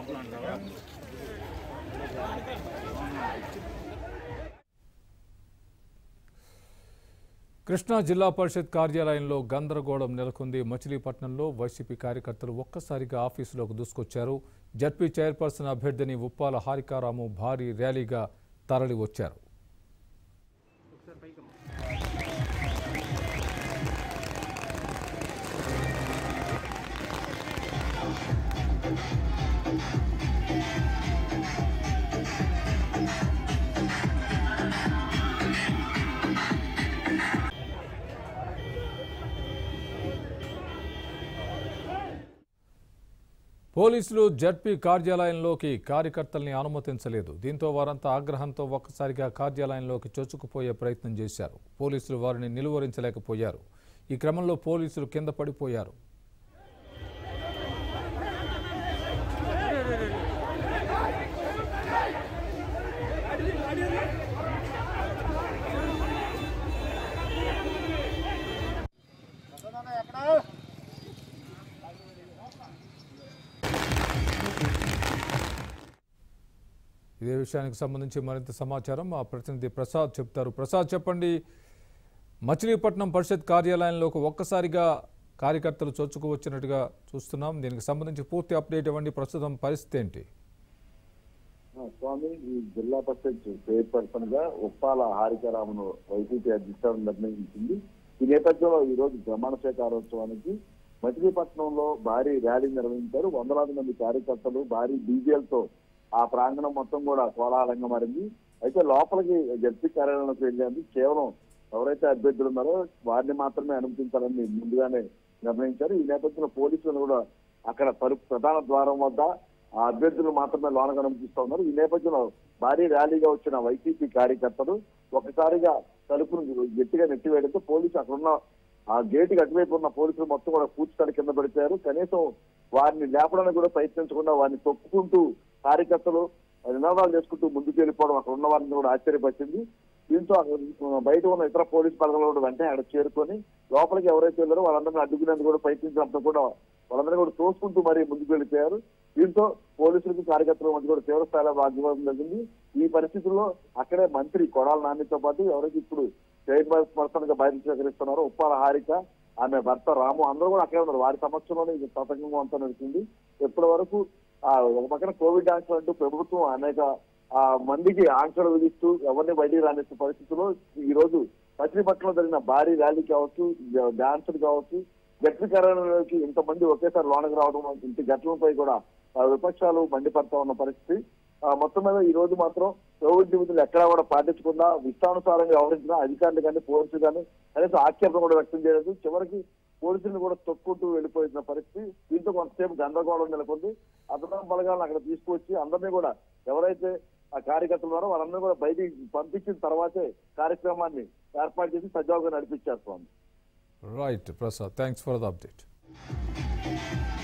కృష్ణా జిల్లా పరిషత్ కార్యాలయంలో గందరగోళం నెలకొంది మచిలీపట్నంలో వైసీపీ కార్యకర్తలు ఒక్కసారిగా ఆఫీసులోకి దూసుకొచ్చారు జడ్పీ చైర్పర్సన్ అభ్యర్థిని ఉప్పాల హారికారాము భారీ ర్యాలీగా తరలి వచ్చారు పోలీసులు జడ్పీ కార్యాలయంలోకి కార్యకర్తల్ని అనుమతించలేదు దీంతో వారంతా ఆగ్రహంతో ఒక్కసారిగా కార్యాలయంలోకి చొచ్చుకుపోయే ప్రయత్నం చేశారు పోలీసులు వారిని నిలువరించలేకపోయారు ఈ క్రమంలో పోలీసులు కింద పడిపోయారు ఇదే విషయానికి సంబంధించి మరింత సమాచారం మా ప్రతినిధి ప్రసాద్ చెప్తారు ప్రసాద్ చెప్పండి మచిలీపట్నం పరిషత్ కార్యాలయంలోకి ఒక్కసారిగా కార్యకర్తలు చొచ్చుకు వచ్చినట్టుగా చూస్తున్నాం దీనికి సంబంధించి పూర్తి అప్డేట్ ఇవ్వండి ప్రస్తుతం పరిస్థితి ఏంటి ఆ, స్వామి ఈ జిల్లా పరిషత్ చైర్పర్సన్ గా ఉప్పాల హారికారామును వైసీపీ అధ్యక్షుడు నిర్ణయించింది ఈ నేపథ్యంలో ఈ రోజు ప్రమాణ స్వీకారోత్సవానికి మచిలీపట్నంలో భారీ ర్యాలీ నిర్వహించారు వందలాది మంది కార్యకర్తలు భారీ డీజేలతో ఆ ప్రాంగణం మొత్తం కూడా కోలాహలంగా మారింది అయితే లోపలికి జడ్పీ కార్యాలయంలోకి వెళ్ళేందుకు కేవలం ఎవరైతే అభ్యర్థులు ఉన్నారో వారిని మాత్రమే అనుమతించాలని ముందుగానే నిర్ణయించారు ఈ నేపథ్యంలో పోలీసులు కూడా అక్కడ తలుపు ప్రధాన ద్వారం వద్ద ఆ అభ్యర్థులు మాత్రమే లోనకు అనుమతిస్తూ ఉన్నారు ఈ నేపథ్యంలో భారీ ర్యాలీగా వచ్చిన వైసీపీ కార్యకర్తలు ఒకసారిగా తలుపును గట్టిగా నెట్టివేయడంతో పోలీసు అక్కడున్న ఆ గేటుకి అటువైపు ఉన్న పోలీసులు మొత్తం కూడా పూర్తిస్థాయి కింద పడిపోయారు కనీసం వారిని లేపడానికి కూడా ప్రయత్నించకుండా వారిని తొక్కుకుంటూ కార్యకర్తలు నినాదాలు చేసుకుంటూ ముందుకు వెళ్ళిపోవడం అక్కడ ఉన్న వారిని కూడా ఆశ్చర్యపరిచింది దీంతో అక్కడ బయట ఉన్న ఇతర పోలీస్ బలగాలు కూడా వెంటనే అక్కడ చేరుకొని లోపలికి ఎవరైతే వెళ్ళారో వాళ్ళందరినీ అడ్డుకునేందుకు కూడా ప్రయత్నించినప్పుడు కూడా వాళ్ళందరినీ కూడా తోసుకుంటూ మరీ ముందుకు వెళ్ళిపోయారు దీంతో పోలీసులకు కార్యకర్తల మధ్య కూడా తీవ్ర స్థాయిలో వాగ్వాదం జరిగింది ఈ పరిస్థితుల్లో అక్కడే మంత్రి కొడాల నానితో పాటు ఎవరైతే ఇప్పుడు చైర్పర్సన్ గా బయట స్వీకరిస్తున్నారో ఉప్పాల హారిక ఆమె భర్త రాము అందరూ కూడా అక్కడే ఉన్నారు వారి సమక్షంలోనే ఇది తతంగం అంతా నడిచింది ఇప్పటి వరకు ఆ ఒక పక్కన కోవిడ్ ఆంక్షలు అంటూ ప్రభుత్వం అనేక ఆ మందికి ఆంక్షలు విధిస్తూ ఎవరిని బయటికి రానిస్తున్న పరిస్థితుల్లో ఈ రోజు మచిలీపట్నంలో జరిగిన భారీ ర్యాలీ కావచ్చు డాన్సులు కావచ్చు గట్టి కార్యాలయంలోకి ఇంతమంది ఒకేసారి లోనకు రావడం ఇంటి ఘటనలపై కూడా ఆ విపక్షాలు మండిపడతా ఉన్న పరిస్థితి ఆ మొత్తం మీద ఈ రోజు మాత్రం కోవిడ్ నిబంధనలు ఎక్కడా కూడా పాటించకుండా ఇష్టానుసారంగా వ్యవహరించిన అధికారులు కానీ పోలీసులు కానీ కనీసం ఆక్షేపణ కూడా వ్యక్తం చేయలేదు చివరికి పోలీసులను కూడా తొక్కుంటూ వెళ్ళిపోయిన పరిస్థితి దీంతో కొంతసేపు గందరగోళం నెలకొంది అదనం బలగాలను అక్కడ తీసుకొచ్చి అందరినీ కూడా ఎవరైతే ఆ కార్యకర్తలు ఉన్నారో వాళ్ళందరూ కూడా బయటికి పంపించిన తర్వాతే కార్యక్రమాన్ని ఏర్పాటు చేసి సజావుగా నడిపించారు Swami right Prasad thanks for the update